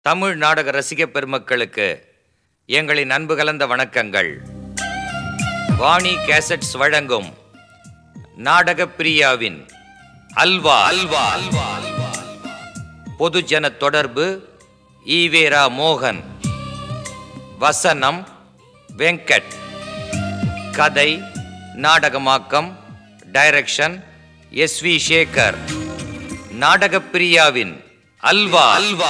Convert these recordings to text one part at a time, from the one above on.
தமிழ் நாடக ரசிக பெருமக்களுக்கு எங்களின் அன்பு கலந்த வணக்கங்கள் வாணி கேசட்ஸ் வழங்கும் நாடக பிரியாவின் அல்வா அல்வா அல்வா பொதுஜன தொடர்பு ஈவேரா மோகன் வசனம் வெங்கட் கதை நாடகமாக்கம் டைரக்ஷன் எஸ் வி சேகர் நாடகப் பிரியாவின் அல்வா அல்வா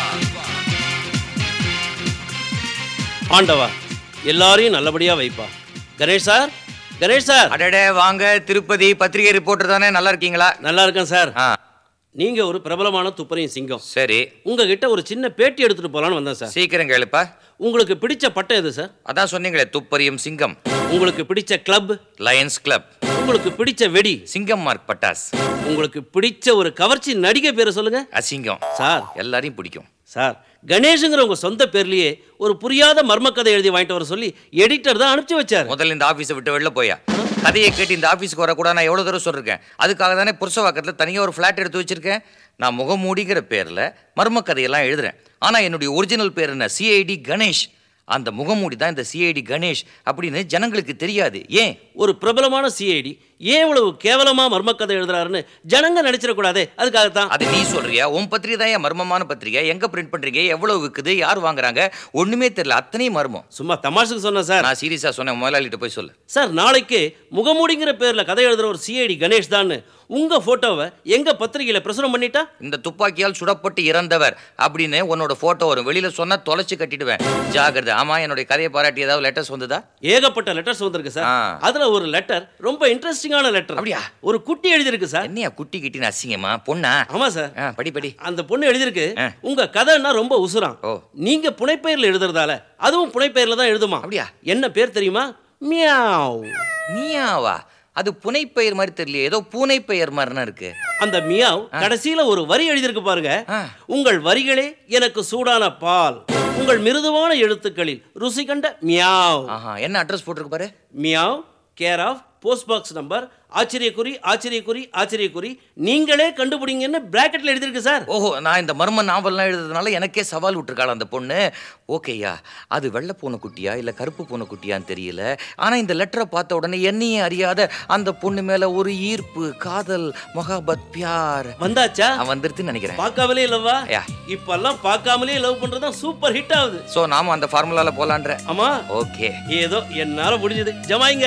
ஆண்டவா எல்லாரையும் நல்லபடியா வைப்பா கணேஷ் சார் கணேஷ் சார் அடடே வாங்க திருப்பதி பத்திரிகை ரிப்போர்ட்டர் தானே நல்லா இருக்கீங்களா நல்லா இருக்கேன் சார் ஆ நீங்க ஒரு பிரபலமான துப்பரையும் சிங்கம் சரி உங்ககிட்ட ஒரு சின்ன பேட்டி எடுத்துட்டு போலான்னு வந்தேன் சார் சீக்கிரம் கேளுப்பா உங்களுக்கு பிடிச்ச பட்டம் எது சார் அதான் சொன்னீங்களே துப்பறியும் சிங்கம் உங்களுக்கு பிடிச்ச கிளப் லயன்ஸ் கிளப் உங்களுக்கு பிடிச்ச வெடி சிங்கம் மார்க் பட்டாஸ் உங்களுக்கு பிடிச்ச ஒரு கவர்ச்சி நடிகை பேரை சொல்லுங்க அசிங்கம் சார் எல்லாரையும் பிடிக்கும் சார் கணேஷுங்கிற உங்க சொந்த பேர்லயே ஒரு புரியாத மர்மக்கதை எழுதி வாங்கிட்டு வர சொல்லி எடிட்டர் தான் அனுப்பிச்சு வச்சார் முதல்ல இந்த ஆபீஸை விட்டு வெளில போயா கதையை கேட்டு இந்த ஆபீஸ்க்கு வரக்கூடாது நான் எவ்வளவு தூரம் சொல்லிருக்கேன் அதுக்காக தானே புருஷவாக்கத்தில் தனியாக ஒரு ஃப்ளாட் எடுத்து வச்சிருக்கேன் நான் முகமூடிங்கிற பேர்ல மர்ம கதையெல்லாம் எழுதுறேன் ஆனா என்னுடைய ஒரிஜினல் பேர் என்ன சிஐடி கணேஷ் அந்த முகமூடி தான் இந்த சிஐடி கணேஷ் அப்படின்னு ஜனங்களுக்கு தெரியாது ஏன் ஒரு பிரபலமான சிஐடி ஏன் இவ்வளவு கேவலமா மர்மக்கதை எழுதுறாருன்னு ஜனங்க நினைச்சிடக்கூடாதே அதுக்காகத்தான் அது நீ சொல்றியா உன் பத்திரிகை தான் ஏன் மர்மமான பத்திரிகை எங்க பிரிண்ட் பண்றீங்க எவ்வளவு விக்குது யார் வாங்குறாங்க ஒண்ணுமே தெரியல அத்தனையும் மர்மம் சும்மா தமாஷுக்கு சொன்னேன் சார் நான் சீரியஸா சொன்னேன் முதலாளிகிட்ட போய் சொல்லு சார் நாளைக்கு முகமூடிங்கிற பேர்ல கதை எழுதுற ஒரு சிஐடி கணேஷ் தான் உங்க போட்டோவை எங்க பத்திரிகையில பிரசுரம் பண்ணிட்டா இந்த துப்பாக்கியால் சுடப்பட்டு இறந்தவர் அப்படின்னு உன்னோட போட்டோ வரும் வெளியில சொன்னா தொலைச்சு கட்டிடுவேன் ஜாகிரதை ஆமா என்னுடைய கதையை பாராட்டி ஏதாவது லெட்டர்ஸ் வந்ததா ஏகப்பட்ட லெட்டர்ஸ் வந்திருக்கு சார் ஆ. அதுல ஒரு லெட்டர் ரொம்ப இன்ட்ரெஸ்டிங்கான லெட்டர் அப்படியா? ஒரு குட்டி எழுதியிருக்கு சார் என்னையா குட்டி கிட்டின்னு அசிங்கமா பொண்ணா ஆமா சார் ஆ, படி படி அந்த பொண்ணு எழுதியிருக்கு ஆ. உங்க கதைன்னா ரொம்ப உசுராம் ஓ. நீங்க புனைப்பெயர்ல எழுதுறதால அதுவும் புனைப்பெயர்ல தான் எழுதுமா அப்படியா? என்ன பேர் தெரியுமா மியாவ் நீயாவா அது புனைப்பெயர் மாதிரி தெரியல ஏதோ பூனை பெயர் மாதிரினா இருக்கு அந்த மியாவ் கடைசியில ஒரு வரி எழுதியிருக்கு பாருங்க ஆ. உங்கள் வரிகளே எனக்கு சூடான பால் உங்கள் மிருதுவான எழுத்துக்களில் ருசி கண்ட மியாவ் ஆஹா என்ன அட்ரஸ் போட்டிருக்கு பாரு meow care of post box number ஆச்சரியக்குறி ஆச்சரியக்குறி ஆச்சரியக்குறி நீங்களே கண்டுபிடிங்கன்னு பிராக்கெட்ல எழுதியிருக்கு சார் ஓஹோ நான் இந்த மர்ம நாவல்லாம் எழுதுறதுனால எனக்கே சவால் விட்டுருக்காள் அந்த பொண்ணு ஓகேயா அது வெள்ளை பூனை குட்டியா இல்லை கருப்பு பூனை குட்டியான்னு தெரியல ஆனால் இந்த லெட்டரை பார்த்த உடனே என்னையே அறியாத அந்த பொண்ணு மேலே ஒரு ஈர்ப்பு காதல் மொஹாபத் பியார் வந்தாச்சா நான் வந்துருதுன்னு நினைக்கிறேன் பார்க்காமலே இல்லவா யா. இப்பெல்லாம் பார்க்காமலே லவ் பண்றதுதான் சூப்பர் ஹிட் ஆகுது ஸோ நாம அந்த ஃபார்முலாவில் போலான்ற ஆமா ஓகே ஏதோ என்னால முடிஞ்சது ஜமாயிங்க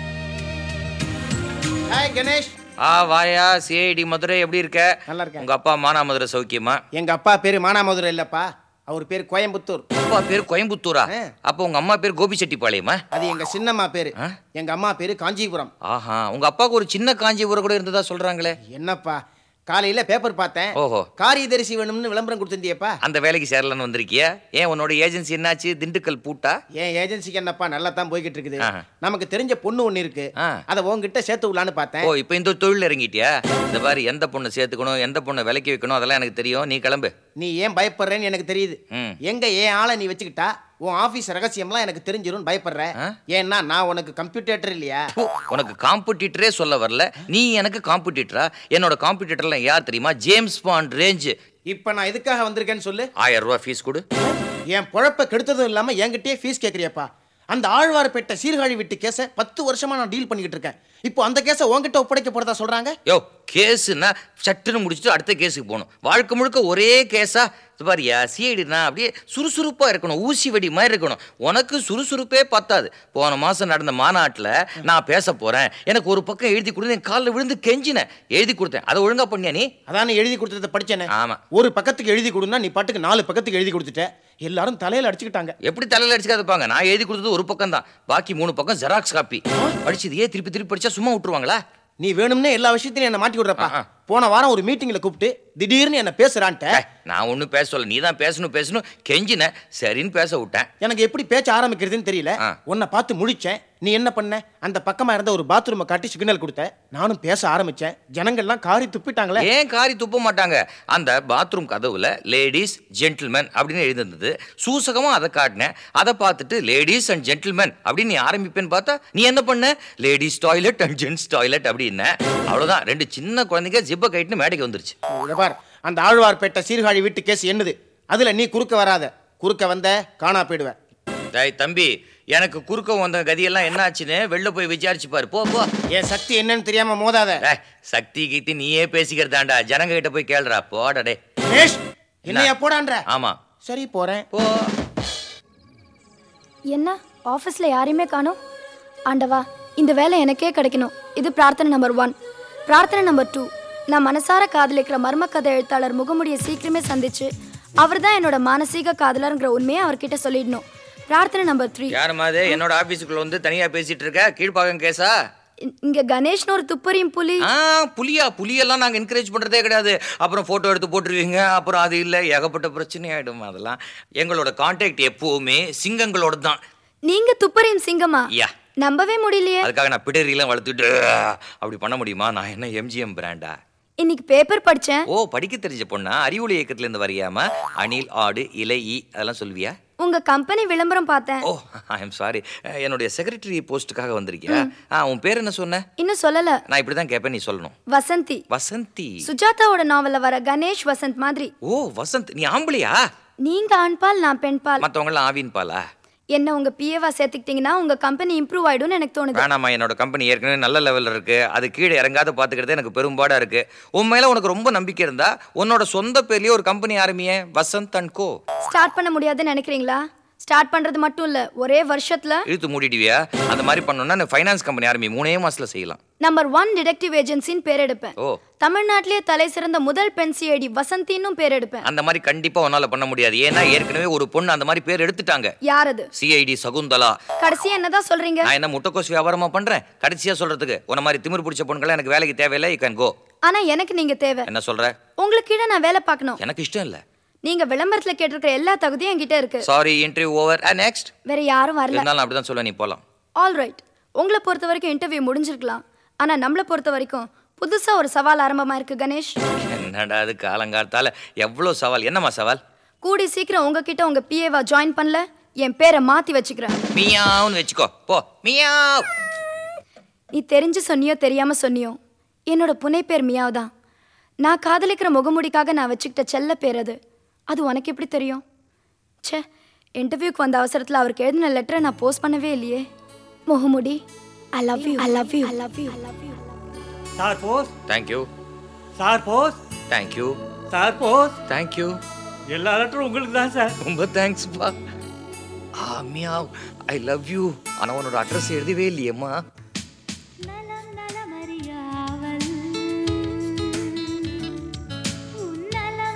ஹாய் கணேஷ் ஆ வாயா சிஐடி மதுரை எப்படி இருக்க நல்லா இருக்கேன். உங்க அப்பா மானாமதுரை சௌக்கியமா எங்க அப்பா பேரு மானாமதுரை இல்லப்பா அவர் பேர் கோயம்புத்தூர் அப்பா பேர் கோயம்புத்தூரா ஆ. அப்போ உங்க அம்மா பேர் கோபிச்செட்டிப்பாளையமா அது எங்க சின்னம்மா பேரு ஆ? எங்க அம்மா பேரு காஞ்சிபுரம் ஆஹா உங்க அப்பாவுக்கு ஒரு சின்ன காஞ்சிபுரம் கூட இருந்ததா சொல்றாங்களே என்னப்பா காலையில பேப்பர் பார்த்தேன் ஓஹோ காரியதரிசி வேணும்னு விளம்பரம் கொடுத்திருந்தியப்பா அந்த வேலைக்கு சேரலன்னு வந்திருக்கியா ஏன் உன்னோட ஏஜென்சி என்னாச்சு திண்டுக்கல் பூட்டா என் ஏஜென்சிக்கு என்னப்பா நல்லா தான் போய்கிட்டு இருக்குது ஆஹா. நமக்கு தெரிஞ்ச பொண்ணு ஒண்ணு இருக்கு ஆ. அதை உன்கிட்ட சேர்த்து விடலான்னு பார்த்தேன் ஓ இப்போ இந்த தொழில் இறங்கிட்டியா இந்த மாதிரி எந்த பொண்ணை சேர்த்துக்கணும் எந்த பொண்ணை விலைக்கு வைக்கணும் அதெல்லாம் எனக்கு தெரியும் நீ கிளம்பு நீ ஏன் பயப்படுறேன்னு எனக்கு தெரியுது ம். எங்க ஏன் ஆளை நீ வச்சுக்கிட்டா உன் ஆபீஸ் ரகசியம்லாம் எனக்கு தெரிஞ்சிரும் பயப்படுற ஆ? ஏன்னா நான் உனக்கு கம்ப்யூட்டர் இல்லையா பு, உனக்கு காம்படிட்டரே சொல்ல வரல நீ எனக்கு காம்படிட்டரா என்னோட காம்படிட்டர்லாம் யார் தெரியுமா ஜேம்ஸ் பாண்ட் ரேஞ்சு இப்ப நான் எதுக்காக வந்திருக்கேன்னு சொல்லு ஆயிரம் ரூபாய் ஃபீஸ் கொடு என் பொழப்ப கெடுத்ததும் இல்லாம என்கிட்டயே ஃபீஸ் கேட்குறியப்பா அந்த ஆழ்வார்பேட்டை சீர்காழி விட்டு கேஸை பத்து வருஷமா நான் டீல் பண்ணிக்கிட்டு இருக்கேன் இப்போ அந்த கேஸை உன்கிட்ட ஒப்படைக்க போறதா சொல்றாங்க யோ கேஸுன்னா சட்டுன்னு முடிச்சுட்டு அடுத்த கேஸுக்கு போகணும் வாழ்க்கை முழுக்க ஒரே கேஸா இது பாரியா சிஐடினா அப்படியே சுறுசுறுப்பா இருக்கணும் ஊசி வெடி மாதிரி இருக்கணும் உனக்கு சுறுசுறுப்பே பத்தாது போன மாசம் நடந்த மாநாட்டில் நான் பேச போறேன் எனக்கு ஒரு பக்கம் எழுதி கொடுத்து என் காலில் விழுந்து கெஞ்சினேன் எழுதி கொடுத்தேன் அதை ஒழுங்கா பண்ணியா நீ அதான் நீ எழுதி கொடுத்ததை படிச்சேனே ஆமா ஒரு பக்கத்துக்கு எழுதி கொடுன்னா நீ பாட்டுக்கு நாலு பக்கத்துக்கு எழுதி கொடுத்துட்ட எல்லாரும் தலையில அடிச்சுக்கிட்டாங்க எப்படி தலையில அடிச்சுக்காதுப்பாங்க நான் எழுதி கொடுத்தது ஒரு பக்கம் தான் பாக்கி மூணு பக்கம் ஜெராக்ஸ் காப்பி படிச்சது ஏன் திருப்பி திருப்பி படிச்சா சும்மா விட்டுருவாங்களா நீ வேணும்னே எல்லா விஷயத்திலையும் என்ன மாட்டி விடுறப்பா ஆ, ஆ. போன வாரம் ஒரு மீட்டிங்ல கூப்பிட்டு திடீர்னு என்ன பேசுறான்ட்ட ஏய், நான் ஒன்றும் பேச சொல்ல நீ தான் பேசணும் பேசணும் கெஞ்சினேன் சரின்னு பேச விட்டேன் எனக்கு எப்படி பேச்ச ஆரம்பிக்கிறதுன்னு தெரியல ஆ. உன்னை பார்த்து முழிச்சேன் நீ என்ன பண்ண அந்த பக்கமா இருந்த ஒரு பாத்ரூமை காட்டி சிக்னல் கொடுத்த நானும் பேச ஆரம்பிச்சேன் ஜனங்கள்லாம் காரி துப்பிட்டாங்களே ஏன் காரி துப்ப மாட்டாங்க அந்த பாத்ரூம் கதவுல லேடிஸ் ஜென்டில்மேன் அப்படின்னு எழுதிருந்தது சூசகமா அதை காட்டினேன் அதை பார்த்துட்டு லேடிஸ் அண்ட் ஜென்டில்மேன் அப்படின்னு நீ ஆரம்பிப்பேன்னு பார்த்தா நீ என்ன பண்ண ladies toilet and gents toilet அப்படின்னு அவ்வளவுதான் ரெண்டு சின்ன குழந்தைங்க ஜிப்ப கைட்டுன்னு மேடைக்கு வந்துருச்சு இதை பார் அந்த ஆழ்வார்பேட்டை சீர்காழி வீட்டு கேஸ் என்னது அதுல நீ குறுக்க வராத குறுக்க வந்த காணா போயிடுவ டேய் தம்பி எனக்கு குறுக்க வந்த கதியெல்லாம் என்ன ஆச்சுன்னு வெளில போய் விசாரிச்சு பாரு போ போ என் சக்தி என்னன்னு தெரியாம மோதாத டேய் சக்தி கீத்தி நீயே பேசிக்கிறதாண்டா ஜனங்க கிட்ட போய் கேளுடா போடா டே கணேஷ் என்னையா போடான்ற ஆமா சரி போறேன் போ என்ன ஆஃபீஸில் யாரையுமே காணோம் ஆண்டவா இந்த வேலை எனக்கே கிடைக்கணும் இது பிரார்த்தனை நம்பர் ஒன் பிரார்த்தனை நம்பர் டூ நான் மனசார காதலிக்கிற மர்ம கதை எழுத்தாளர் முகமுடியை சீக்கிரமே சந்திச்சு அவர் தான் என்னோட மானசீக காதலருங்கிற உண்மையை அவர்கிட்ட சொல்லிடணும் பிரார்த்தனை நம்பர் த்ரீ யாரும்மா அது என்னோட ஆபீஸுக்குள்ள வந்து தனியா பேசிட்டு இருக்க கீழ்ப்பாக்கம் கேஸா இங்க கணேஷ்னு ஒரு துப்பறியும் புலி ஆ புலியா புலியெல்லாம் நாங்க என்கரேஜ் பண்றதே கிடையாது அப்புறம் போட்டோ எடுத்து போட்டுருவீங்க அப்புறம் அது இல்ல ஏகப்பட்ட பிரச்சனை ஆயிடும் அதெல்லாம் எங்களோட கான்டாக்ட் எப்பவுமே சிங்கங்களோட தான் நீங்க துப்பறியும் சிங்கமா யா நம்பவே முடியலையே அதுக்காக நான் பிடரியெல்லாம் வளர்த்துட்டு அப்படி பண்ண முடியுமா நான் என்ன எம்ஜிஎம் பிராண்டா இன்னைக்கு பேப்பர் படிச்சேன் ஓ படிக்க தெரிஞ்ச பொண்ணா அறிவொளி இயக்கத்துல இருந்து வரியாம அணில் ஆடு இலை ஈ அதெல்லாம் சொல்லுவியா உங்க கம்பெனி விளம்பரம் பார்த்தேன் ஓ ஐ எம் சாரி என்னுடைய செக்ரட்டரி போஸ்ட்டுக்காக வந்திருக்கியா ஆ உன் பேர் என்ன சொன்ன இன்னும் சொல்லல நான் இப்படி தான் கேட்பேன் நீ சொல்லணும் வசந்தி வசந்தி சுஜாதாவோட நாவல்ல வர கணேஷ் வசந்த் மாதிரி ஓ வசந்த் நீ ஆம்பளையா நீங்க ஆண்பால் நான் பெண்பால் மற்றவங்களாம் ஆவின் பாலா என்ன உங்க பிஏவா சேர்த்துக்கிட்டீங்கன்னா உங்க கம்பெனி இம்ப்ரூவ் ஆயிடும்னு எனக்கு தோணுது வேணாம்மா என்னோட கம்பெனி ஏற்கனவே நல்ல லெவலில் இருக்கு அது கீழே இறங்காத பார்த்துக்கிறது எனக்கு பெரும்பாடா இருக்கு உன் மேல உனக்கு ரொம்ப நம்பிக்கை இருந்தா உன்னோட சொந்த பேர்லயே ஒரு கம்பெனி ஆரம்பியே வசந்த் அண்ட் கோ ஸ்டார்ட் பண்ண முடியாதுன்னு நினைக்கிறீங்களா ஸ்டார்ட் பண்றது மட்டும் இல்ல ஒரே வருஷத்துல இழுத்து மூடிடுவியா அந்த மாதிரி பண்ணணும்னா நான் ஃபைனான்ஸ் கம்பெனி ஆரம்பி மூணே மாசத்துல செய்யலாம் நம்பர் ஒன் டிடெக்டிவ் ஏஜென்சின்னு பேர் எடுப்பேன் ஓ தமிழ்நாட்டிலேயே தலை சிறந்த முதல் பெண் சிஐடி வசந்தின்னும் பேர் எடுப்பேன் அந்த மாதிரி கண்டிப்பா உன்னால பண்ண முடியாது ஏன்னா ஏற்கனவே ஒரு பொண்ணு அந்த மாதிரி பேர் எடுத்துட்டாங்க யார் அது சிஐடி சகுந்தலா கடைசியா என்னதான் சொல்றீங்க நான் என்ன முட்டைக்கோஸ் வியாபாரமா பண்றேன் கடைசியா சொல்றதுக்கு உன்ன மாதிரி திமிர் பிடிச்ச பொண்ணுங்களா எனக்கு வேலைக்கு தேவையில்லை யூ கேன் கோ ஆனா எனக்கு நீங்க தேவை என்ன சொல்ற உங்களுக்கு கீழே நான் வேலை பார்க்கணும் எனக்கு இஷ்டம் இல்ல நீங்க விளம்பரத்துல கேட்டிருக்கிற எல்லா தகுதியும் என்கிட்ட இருக்கு சாரி இன்டர்வியூ ஓவர் நெக்ஸ்ட் வேற யாரும் வரல இருந்தாலும் அப்படிதான் சொல்ல நீ போலாம் ஆல் ரைட் உங்களை பொறுத்த வரைக்கும் இன்டர்வியூ முடிஞ்சிருக்கலாம் ஆனா நம்மளை பொறுத்த வரைக்கும் புதுசா ஒரு சவால் ஆரம்பமா இருக்கு கணேஷ் என்னடா அது காலங்காலத்தால எவ்வளவு சவால் என்னம்மா சவால் கூடி சீக்கிரம் உங்ககிட்ட உங்க பிஏவா ஜாயின் பண்ணல என் பேரை மாத்தி வச்சுக்கிறேன் மியாவுன்னு வச்சுக்கோ போ மியாவ் நீ தெரிஞ்சு சொன்னியோ தெரியாம சொன்னியோ என்னோட புனை பேர் மியாவ் தான் நான் காதலிக்கிற முகமுடிக்காக நான் வச்சுக்கிட்ட செல்ல பேர் அது அது உனக்கு எப்படி தெரியும் ச்சே இன்டர்வியூக்கு வந்த அவசரத்தில் அவருக்கு எழுதின லெட்டரை நான் போஸ்ட் பண்ணவே இல்லையே முகமுடி I love you I love you I love you sir boss thank you sir boss thank you sir boss thank you எல்லா லெட்டரும் உங்களுக்கு தான் சார் ரொம்ப தேங்க்ஸ்ப்பா ஆ மியாவ் ஐ லவ் யூ ஆனா உன்னோட அட்ரஸ் எழுதவே இல்லையேம்மா நலம் நலமறியாவல் உன் நலம்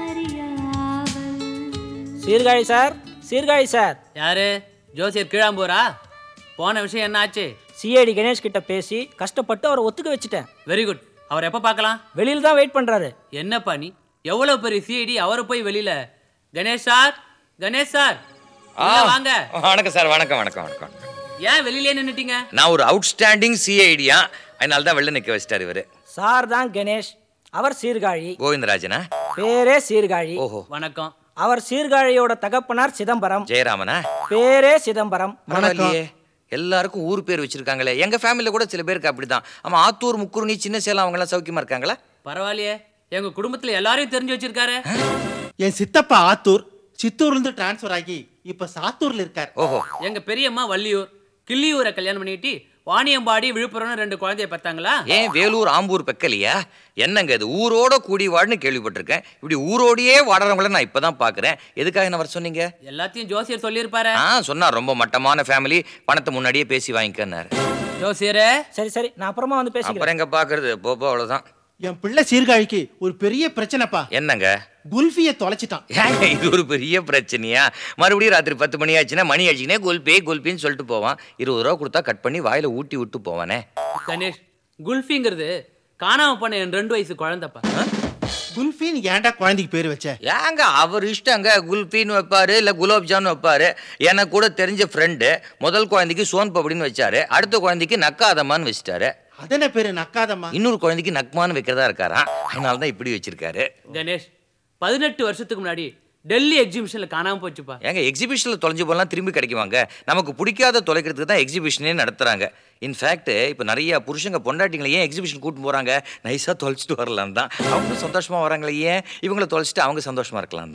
நலமறியாவல் சீர்காழி சார் சீர்காழி சார் யாரு ஜோசியர் கீழாம்பூரா போன விஷயம் என்ன ஆச்சு சிஐடி கணேஷ் கிட்ட பேசி கஷ்டப்பட்டு அவரை ஒத்துக்க வச்சுட்டேன் வெரி குட் அவர் எப்போ பார்க்கலாம் வெளியில தான் வெயிட் பண்றாரு என்னப்பா நீ எவ்வளோ பெரிய சிஐடி அவரை போய் வெளியில கணேஷ் சார் கணேஷ் சார் உள்ள வாங்க வணக்கம் சார் வணக்கம் வணக்கம் வணக்கம் ஏன் வெளியிலே நின்னுட்டீங்க நான் ஒரு அவுட்ஸ்டாண்டிங் சிஐடியா அதனால தான் வெளில நிற்க வச்சிட்டாரு இவரு சார் தான் கணேஷ் அவர் சீர்காழி கோவிந்தராஜனா பேரே சீர்காழி ஓஹோ வணக்கம் அவர் சீர்காழியோட தகப்பனார் சிதம்பரம் ஜெயராமனா பேரே சிதம்பரம் பரவாயில்லையே எல்லாருக்கும் ஊர் பேர் வச்சிருக்காங்களே எங்க ஃபேமிலியில கூட சில பேருக்கு அப்படிதான் ஆமா ஆத்தூர் முக்குருணி சின்ன சேலம் அவங்க எல்லாம் சௌக்கியமா இருக்காங்களா பரவாயில்லையே எங்க குடும்பத்துல எல்லாரையும் தெரிஞ்சு வச்சிருக்காரு என் சித்தப்பா ஆத்தூர் சித்தூர்ல இருந்து டிரான்ஸ்ஃபர் ஆகி இப்ப சாத்தூர்ல இருக்கார் ஓஹோ எங்க பெரியம்மா வள்ளியூர் கிள்ளியூரை கல்யாணம் பண்ணிட்டு வாணியம்பாடி விழுப்புரம்னு ரெண்டு குழந்தைய பார்த்தாங்களா ஏன் வேலூர் ஆம்பூர் பெக்கலையா என்னங்க இது ஊரோட கூடி வாடுன்னு கேள்விப்பட்டிருக்கேன் இப்படி ஊரோடையே வாடுறவங்கள நான் இப்பதான் பாக்குறேன் எதுக்காக என்ன வர சொன்னீங்க எல்லாத்தையும் ஜோசியர் சொல்லியிருப்பாரு ஆ சொன்னார் ரொம்ப மட்டமான ஃபேமிலி பணத்தை முன்னாடியே பேசி வாங்கிக்கன்னாரு ஜோசியரே சரி சரி நான் அப்புறமா வந்து பேசிக்கிறேன் அப்புறம் எங்க பாக்குறது போப்போ அவ்வளவுதான் என் பிள்ளை சீர்காழிக்கு ஒரு பெரிய பிரச்சனைப்பா என்னங்க குல்ஃபியை தொலைச்சிட்டான் ஏங்க இது ஒரு பெரிய பிரச்சனையா மறுபடியும் ராத்திரி பத்து மணி ஆச்சுன்னா மணி ஆச்சுனே குல்பி குல்பின்னு சொல்லிட்டு போவான் இருபது ரூபா கொடுத்தா கட் பண்ணி வாயில ஊட்டி விட்டு போவானே கணேஷ் குல்ஃபிங்கிறது காணாம போன என் ரெண்டு வயசு குழந்தைப்பா குல்ஃபின்னு ஏன்டா குழந்தைக்கு பேர் வச்ச ஏங்க அவர் இஷ்டங்க குல்பின்னு வைப்பாரு இல்ல குலோப் ஜான் வைப்பாரு எனக்கு கூட தெரிஞ்ச ஃப்ரெண்டு முதல் குழந்தைக்கு சோன் பப்படின்னு வச்சாரு அடுத்த குழந்தைக்கு நக்காதம்மான்னு வச்சிட்டாரு அதென்ன பேரு நக்காதம்மா இன்னொரு குழந்தைக்கு நக்மான்னு வைக்கிறதா இருக்காராம் அதனால தான் இப்படி வச்சிருக்காரு கணேஷ் பதினெட்டு வருஷத்துக்கு முன்னாடி டெல்லி எக்ஸிபிஷன்ல காணாம போச்சுப்பா ஏங்க எக்ஸிபிஷனில் தொலைஞ்சு போலாம் திரும்பி கிடைக்குவாங்க நமக்கு பிடிக்காத தொலைக்கிறதுக்கு தான் எக்ஸிபிஷனே நடத்துறாங்க இன்ஃபேக்ட் இப்போ நிறைய புருஷங்க பொண்டாட்டிங்களை ஏன் எக்ஸிபிஷன் கூட்டிட்டு போறாங்க நைஸாக தொலைச்சிட்டு வரலாம் தான் அவங்க சந்தோஷமா வராங்களே ஏன் இவங்கள தொலைச்சிட்டு அவங்க சந்தோஷமா இருக்கலாம் தான்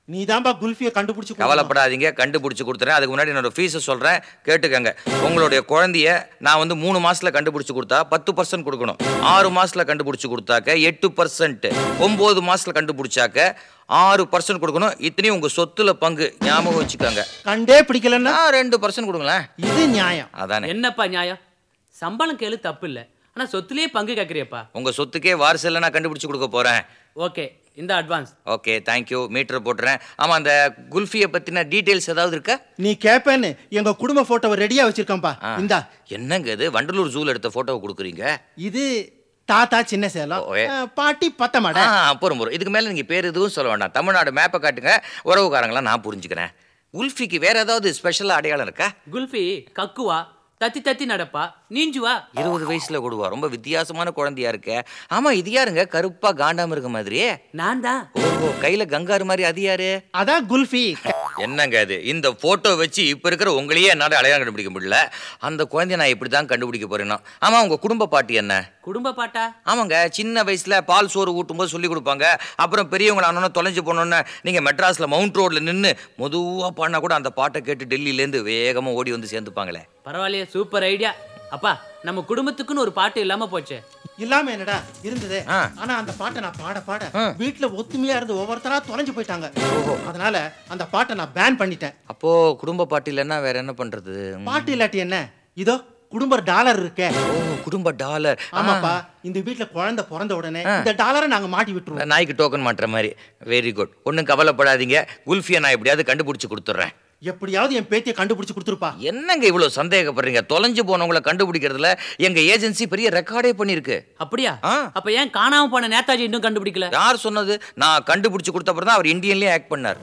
நீ தான்பா குல்ஃபியை கண்டுபிடிச்சு கொடுக்கணும். கவலைப்படாதீங்க கண்டுபிடிச்சு கொடுத்துறேன் அதுக்கு முன்னாடி என்னோட ஃபீஸை சொல்கிறேன் கேட்டுக்கங்க உங்களுடைய குழந்தைய நான் வந்து மூணு மாசத்துல கண்டுபிடிச்சு கொடுத்தா பத்து பர்சன்ட் கொடுக்கணும் ஆறு மாசத்துல கண்டுபிடிச்சு கொடுத்தாக்க எட்டு பர்சன்ட் ஒம்பது மாசத்துல கண்டுபிடிச்சாக்க ஆறு பர்சன்ட் கொடுக்கணும் இத்தனையும் உங்க சொத்துல பங்கு ஞாபகம் வச்சுக்கோங்க கண்டே பிடிக்கலன்னா ஆ, ரெண்டு பர்சன்ட் கொடுங்களேன் இது நியாயம் அதானே என்னப்பா நியாயம் சம்பளம் கேளு தப்பு இல்ல ஆனா சொத்துலயே பங்கு கேக்குறியப்பா உங்க சொத்துக்கே வாரிசில் நான் கண்டுபிடிச்சு கொடுக்க போறேன் ஓகே இந்த அட்வான்ஸ் ஓகே தேங்க்யூ மீட்டர் போட்டுறேன் ஆமா அந்த குல்ஃபியை பத்தின டீடைல்ஸ் ஏதாவது இருக்கா நீ கேப்பேன்னு எங்க குடும்ப போட்டோவை ரெடியா வச்சிருக்கேன்பா ஆ. இந்தா என்னங்க இது வண்டலூர் ஜூல எடுத்த போட்டோவை கொடுக்குறீங்க இது தாத்தா சின்ன சேலம் ஓ, ஏ. ஆ, பாட்டி பத்த மாட ஆ போறோம் போறோம் இதுக்கு மேல நீங்க பேர் எதுவும் சொல்ல வேண்டாம் தமிழ்நாடு மேப்பை காட்டுங்க உறவுக்காரங்களா நான் புரிஞ்சுக்கிறேன் குல்ஃபிக்கு வேற ஏதாவது ஸ்பெஷல் அடையாளம் இருக்கா குல்ஃபி கக்குவா தத்தி தத்தி நடப்பா நீஞ்சுவா இருபது வயசுல கொடுவா ரொம்ப வித்தியாசமான குழந்தையா இருக்க ஆமா இது யாருங்க கருப்பா காண்டாம இருக்க மாதிரியே நான் தான் ஓஹோ கையில கங்காரு மாதிரி அது யாரு அதான் குல்ஃபி என்னங்க அது இந்த போட்டோ வச்சு இப்ப இருக்கிற உங்களையே என்னால அடையாளம் கண்டுபிடிக்க முடியல அந்த குழந்தைய நான் இப்படி தான் கண்டுபிடிக்க போறேன்னா ஆமா உங்க குடும்ப பாட்டி என்ன குடும்ப பாட்டா ஆமாங்க சின்ன வயசுல பால் சோறு ஊட்டும்போது சொல்லி கொடுப்பாங்க அப்புறம் பெரியவங்கள ஆனோன்னு தொலைஞ்சு போனோன்னு நீங்க மெட்ராஸ்ல மவுண்ட் ரோட்ல நின்று மெதுவா பாடினா கூட அந்த பாட்டை கேட்டு டெல்லியில இருந்து வேகமா ஓடி வந்து சேர்ந்துப்பாங்களே பரவாயில்லையே சூப்பர் ஐடியா அப்பா நம்ம குடும்பத்துக்குன்னு ஒரு பாட்டு இல்லாம போச்சே இல்லாம என்னடா இருந்தது ஆ. ஆனா அந்த பாட்டை நான் பாட பாட ஆ. வீட்டுல ஒத்துமையா இருந்து ஒவ்வொருத்தரா தொலைஞ்சு போயிட்டாங்க அதனால அந்த பாட்டை நான் பேன் பண்ணிட்டேன் அப்போ குடும்ப பாட்டு இல்லைன்னா வேற என்ன பண்றது பாட்டு இல்லாட்டி என்ன இதோ குடும்ப டாலர் இருக்கே ஓ குடும்ப டாலர் ஆமாப்பா இந்த வீட்டுல குழந்தை பிறந்த உடனே இந்த டாலரை நாங்க மாட்டி விட்டுருவோம் நாய்க்கு டோக்கன் மாட்டுற மாதிரி வெரி குட் ஒன்றும் கவலைப்படாதீங்க குல்ஃபியை நான் எப்படியாவது கண்டுபிடிச்சு கொடுத்துட்றேன் எப்படியாவது என் பேத்தியை கண்டுபிடிச்சு கொடுத்துருப்பா என்னங்க இவ்வளோ சந்தேகப்படுறீங்க தொலைஞ்சு போனவங்கள கண்டுபிடிக்கிறதுல எங்க ஏஜென்சி பெரிய ரெக்கார்டே பண்ணியிருக்கு அப்படியா ஆ. அப்ப ஏன் காணாம போன நேதாஜி இன்னும் கண்டுபிடிக்கல யார் சொன்னது நான் கண்டுபிடிச்சு கொடுத்த அப்புறம் தான் அவர் இந்தியன்லயே ஆக்ட் பண்ணார்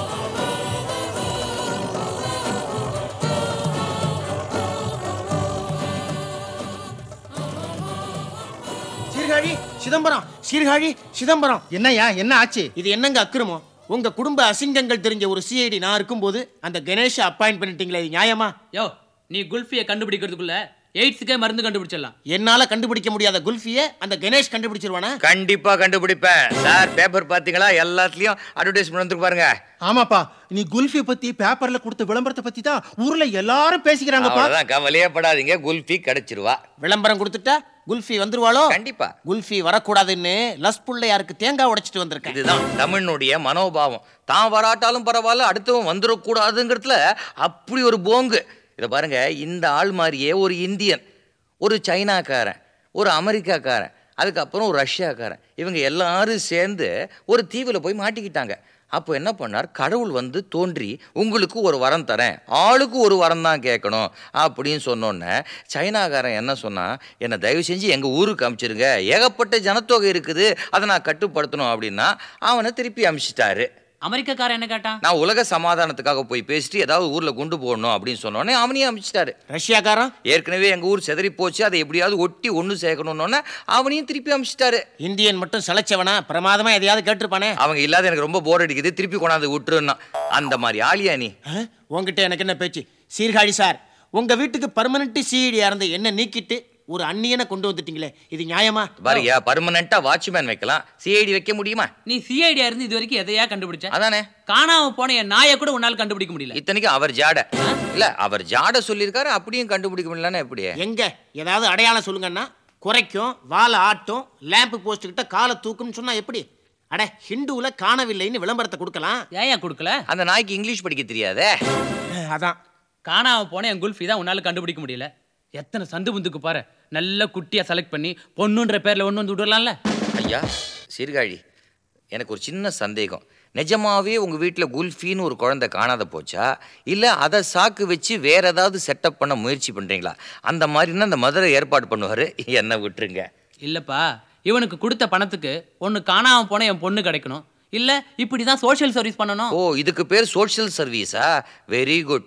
சீர்காழி சிதம்பரம் சீர்காழி சிதம்பரம் என்னய்யா என்ன ஆச்சு இது என்னங்க அக்கிரமம் உங்க குடும்ப அசிங்கங்கள் தெரிஞ்ச ஒரு சிஐடி நான் இருக்கும்போது அந்த கணேஷ அப்பாயிண்ட் பண்ணிட்டீங்களே இது நியாயமா யோ நீ குல்ஃபியை கண்டுபிடிக்கிறதுக்குள்ள எய்ட்ஸுக்கே மருந்து கண்டுபிடிச்சிடலாம் என்னால கண்டுபிடிக்க முடியாத குல்ஃபியை அந்த கணேஷ் கண்டுபிடிச்சிருவானா கண்டிப்பா கண்டுபிடிப்பேன் சார் பேப்பர் பாத்தீங்களா எல்லாத்துலயும் அட்வர்டைஸ்மெண்ட் வந்து பாருங்க ஆமாப்பா நீ குல்ஃபி பத்தி பேப்பர்ல கொடுத்த விளம்பரத்தை பத்தி தான் ஊர்ல எல்லாரும் பேசிக்கிறாங்கப்பா அவ்வளவுதான் கவலையே படாதீங்க குல்ஃபி கிடைச்சிருவா விளம்பரம் கொடுத்துட்டா குல்ஃபி வந்துருவாளோ கண்டிப்பா குல்ஃபி வரக்கூடாதுன்னு லஸ் புள்ளையாருக்கு தேங்காய் உடைச்சிட்டு வந்திருக்கேன் இதுதான் தமிழ்னுடைய மனோபாவம் தான் வராட்டாலும் பரவாயில்ல அடுத்தவன் வந்துடக்கூடாதுங்கிறதுல அப்படி ஒரு போங்கு இதை பாருங்க இந்த ஆள் மாதிரியே ஒரு இந்தியன் ஒரு சைனாக்காரன் ஒரு அமெரிக்காக்காரன் அதுக்கப்புறம் ஒரு ரஷ்யாக்காரன் இவங்க எல்லாரும் சேர்ந்து ஒரு தீவில் போய் மாட்டிக்கிட்டாங்க அப்போ என்ன பண்ணார் கடவுள் வந்து தோன்றி உங்களுக்கு ஒரு வரம் தரேன் ஆளுக்கு ஒரு வரம் தான் கேட்கணும் அப்படின்னு சொன்னோன்னே சைனாக்காரன் என்ன சொன்னா என்னை தயவு செஞ்சு எங்கள் ஊருக்கு அனுப்பிச்சிருங்க ஏகப்பட்ட ஜனத்தொகை இருக்குது அதை நான் கட்டுப்படுத்தணும் அப்படின்னா அவனை திருப்பி அனுப்பிச்சிட்டாரு அமெரிக்காக்காரன் என்ன கேட்டான் நான் உலக சமாதானத்துக்காக போய் பேசிட்டு ஏதாவது ஊரில் கொண்டு போகணும் அப்படின்னு சொன்னோன்னே அவனையும் அனுப்பிச்சிட்டாரு ரஷ்யாக்காரன் ஏற்கனவே எங்கள் ஊர் செதறி போச்சு அதை எப்படியாவது ஒட்டி ஒன்று சேர்க்கணுன்னொன்னே அவனையும் திருப்பி அனுப்பிச்சிட்டாரு இந்தியன் மட்டும் சளைச்சவனா பிரமாதமா எதையாவது கேட்டிருப்பானே அவங்க இல்லாத எனக்கு ரொம்ப போர் அடிக்குது திருப்பி கொண்டாந்து விட்டுருன்னா அந்த மாதிரி ஆளியா நீ ஆ? உன்கிட்ட எனக்கு என்ன பேச்சு சீர்காழி சார் உங்க வீட்டுக்கு பர்மனன்ட் சிஐடியா இருந்த என்ன நீக்கிட்டு ஒரு அந்நியனை கொண்டு வந்துட்டீங்களே இது நியாயமா பாரியா பர்மனண்டா வாட்ச்மேன் வைக்கலாம் சிஐடி வைக்க முடியுமா நீ சிஐடியா இருந்து இது வரைக்கும் எதையா கண்டுபிடிச்ச அதானே காணாம போன என் நாயை கூட உன்னால கண்டுபிடிக்க முடியல இத்தனைக்கும் அவர் ஜாட இல்ல அவர் ஜாட சொல்லியிருக்காரு அப்படியும் கண்டுபிடிக்க முடியலன்னா எப்படி எங்க ஏதாவது அடையாளம் சொல்லுங்கன்னா குறைக்கும் வாழை ஆட்டும் லேம்ப் போஸ்ட் கிட்ட காலை தூக்கும்னு சொன்னா எப்படி அட ஹிந்துவுல காணவில்லைன்னு விளம்பரத்தை கொடுக்கலாம் ஏன் கொடுக்கல அந்த நாய்க்கு இங்கிலீஷ் படிக்க தெரியாதே அதான் காணாம போன என் குல்ஃபி தான் உன்னால கண்டுபிடிக்க முடியல எத்தனை சந்து முந்துக்கு பாரு நல்ல குட்டியா செலக்ட் பண்ணி பொண்ணுன்ற பேர்ல ஒண்ணு வந்து விடலாம்ல ஐயா சீர்காழி எனக்கு ஒரு சின்ன சந்தேகம் நிஜமாவே உங்கள் வீட்டில் குல்ஃபின்னு ஒரு குழந்தை காணாத போச்சா இல்லை அதை சாக்கு வச்சு வேற ஏதாவது செட்டப் பண்ண முயற்சி பண்ணுறீங்களா அந்த மாதிரின்னா அந்த மதுரை ஏற்பாடு பண்ணுவார் என்ன விட்டுருங்க இல்லப்பா இவனுக்கு கொடுத்த பணத்துக்கு ஒன்னு காணாம போன என் பொண்ணு கிடைக்கணும் இல்ல இப்படிதான் சோஷியல் சர்வீஸ் பண்ணணும் ஓ இதுக்கு பேர் சோஷியல் சர்வீஸா வெரி குட்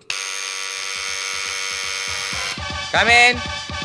கமேன்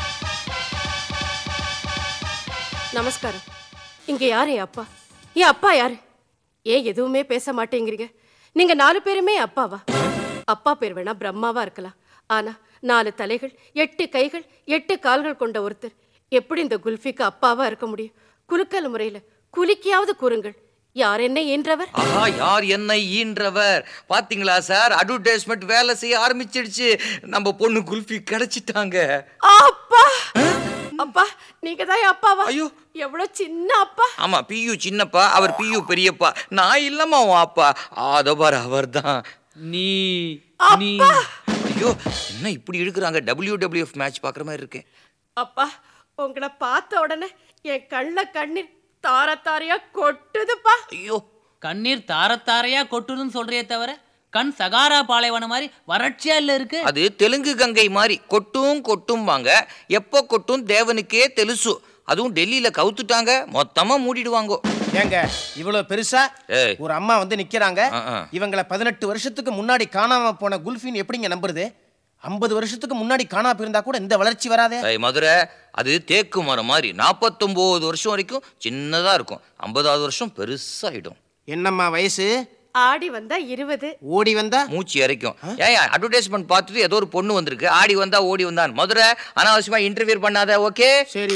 நமஸ்காரம் இங்க யாரு என் அப்பா என் அப்பா யாரு ஏன் எதுவுமே பேச மாட்டேங்கிறீங்க நீங்க நாலு பேருமே அப்பாவா அப்பா பேர் வேணா பிரம்மாவா இருக்கலாம் ஆனா நாலு தலைகள் எட்டு கைகள் எட்டு கால்கள் கொண்ட ஒருத்தர் எப்படி இந்த குல்ஃபிக்கு அப்பாவா இருக்க முடியும் குலுக்கல் முறையில குலுக்கியாவது கூறுங்கள் யார் என்ன ஈன்றவர் ஆஹா யார் என்னை ஈன்றவர் பாத்தீங்களா சார் அட்வர்டைஸ்மெண்ட் வேலை செய்ய ஆரம்பிச்சிடுச்சு நம்ம பொண்ணு குல்ஃபி கிடைச்சிட்டாங்க அப்பா அப்பா நீங்க தான் என் அப்பாவா ஐயோ. எவ்வளவு சின்ன அப்பா ஆமா பியு சின்னப்பா அவர் பியு பெரியப்பா நான் இல்லம்மா உன் அப்பா அதோ பாரு அவர்தான் நீ நீ ஐயோ என்ன இப்படி இழுக்கிறாங்க டபிள்யூ டபிள்யூஎஃப் மேட்ச் பார்க்குற மாதிரி இருக்கேன் அப்பா உங்களை பார்த்த உடனே என் கண்ணுல கண்ணீர் தார தாரையா கொட்டுதுப்பா ஐயோ கண்ணீர் தாரத்தாரையா கொட்டுதுன்னு சொல்றியே தவிர கண் சகாரா பாலைவனம் மாதிரி வறட்சியா இல்ல இருக்கு அது தெலுங்கு கங்கை மாதிரி கொட்டும் கொட்டும்பாங்க எப்போ கொட்டும் தேவனுக்கே தெலுசு அதுவும் டெல்லியில கவுத்துட்டாங்க மொத்தமா மூடிடுவாங்க ஏங்க இவ்வளவு பெருசா ஏய். ஒரு அம்மா வந்து நிக்கிறாங்க ஆ, ஆ. இவங்கள பதினெட்டு வருஷத்துக்கு முன்னாடி காணாம போன குல்ஃபின் எப்படிங்க நம்புறது ஐம்பது வருஷத்துக்கு முன்னாடி காணாம போயிருந்தா கூட இந்த வளர்ச்சி வராதே ஏய், மதுரை அது தேக்கு மரம் மாதிரி நாற்பத்தொம்போது வருஷம் வரைக்கும் சின்னதா இருக்கும் ஐம்பதாவது வருஷம் பெருசாயிடும் என்னம்மா வயசு ஆடி வந்தா இருபது ஓடி வந்தா மூச்சு இறைக்கும் ஏன் அட்வர்டைஸ்மெண்ட் பார்த்துட்டு ஏதோ ஒரு பொண்ணு வந்திருக்கு ஆடி வந்தா ஓடி வந்தான் மதுரை அனாவசியமா இன்டர்வியூ பண்ணாத ஓகே சரி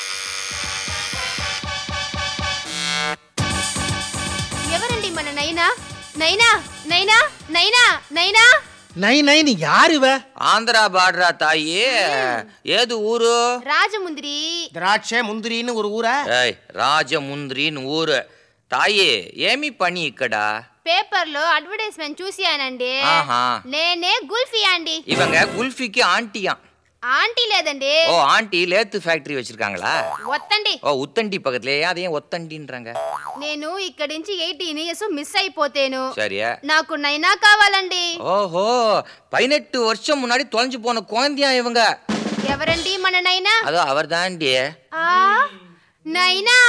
ఎవరండి మన నైనా నైనా నైనా నైనా నైనా நை நை நீ யார் இவ ஆந்திரா பாடுறா தாயி ஏது ஊரு రాజముంద్రి திராட்சை முந்திரின்னு ஒரு ஊரா ஏய் రాజముంద్రిన్ ఊరు తాయి ఏమి పని ఇక్కడ పేపర్ లో అడ్వర్టైజ్మెంట్ చూసానండి ఆహా. నేనే గుల్ఫీ అండి இவங்க குல்ஃபிக்கு ஆண்டியா ఆంటీ లేదండి ஓ ஆண்டி லேத்து ஃபேக்டரி வச்சிருக்காங்களா వత్తండి ஓ உத்தண்டி பக்கத்துலயே அதையும் ஒத்தண்டின்றாங்க నేను ఇక్కడి నుంచి ఎయిటీన్ ఇయర్స్ మిస్ అయిపోతేను சரியா నాకు నైనా కావాలండి ஓஹோ பதினெட்டு வருஷம் முன்னாடி தொலைஞ்சு போன குழந்தையா இவங்க ఎవరండి మన నైనా அதோ அவர் தாண்டி ఆ నైనా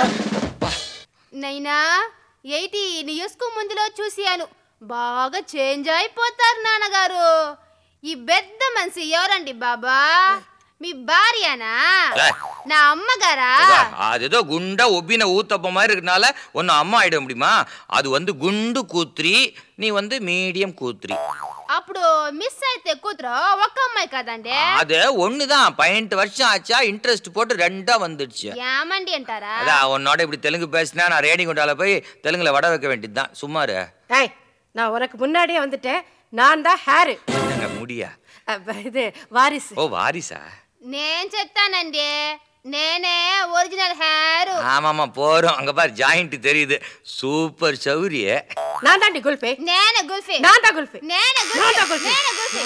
నైనా ఎయిటీన్ ఇయర్స్ కు ముందులో చూశాను బాగా చేంజ్ అయిపోతారు నాన్నగారు ఈ పెద్ద మనిషి ఎవరండి బాబా మీ భార్యనా ఏయ్. నా అమ్మగారా அது ஏதோ குண்டா ஒப்பின ஊத்தப்ப மாதிரி இருக்கனால ஒன்னு அம்மா ஆயிட முடியுமா அது வந்து குண்டு கூத்ரி நீ வந்து மீடியம் கூத்ரி అప్పుడు మిస్ అయితే కూతురు ఒక్క అమ్మాయి కదండి அது ஒண்ணுதான் பதினெட்டு வருஷம் ஆச்சா இன்ட்ரெஸ்ட் போட்டு ரெண்டா வந்துடுச்சு ఏమండి అంటారా அதான் உன்னோட இப்படி தெலுங்கு பேசினா நான் ரேடிங்குண்டால போய் தெலுங்குல வட வைக்க வேண்டியதுதான் சும்மா இரு. ஏய் நான் உனக்கு முன்னாடியே வந்துட்டேன் நான் தான் ஹேரு என்னங்க முடியா அப்ப இது வாரிசு ஓ வாரிசா నేను చెప్తానండి నేనే ఒరిజినల్ హెయిర్ ஆமாமா போறோம் அங்க பாரு ஜாயிண்ட் தெரியுது சூப்பர் சௌரிய நான் தாண்டி குல்ஃபே నేనే గుల్ఫీ நான் தான் குல்ஃபே నేనే நான் தான் గుల్ఫీ குல்ஃபே నేనే గుల్ఫీ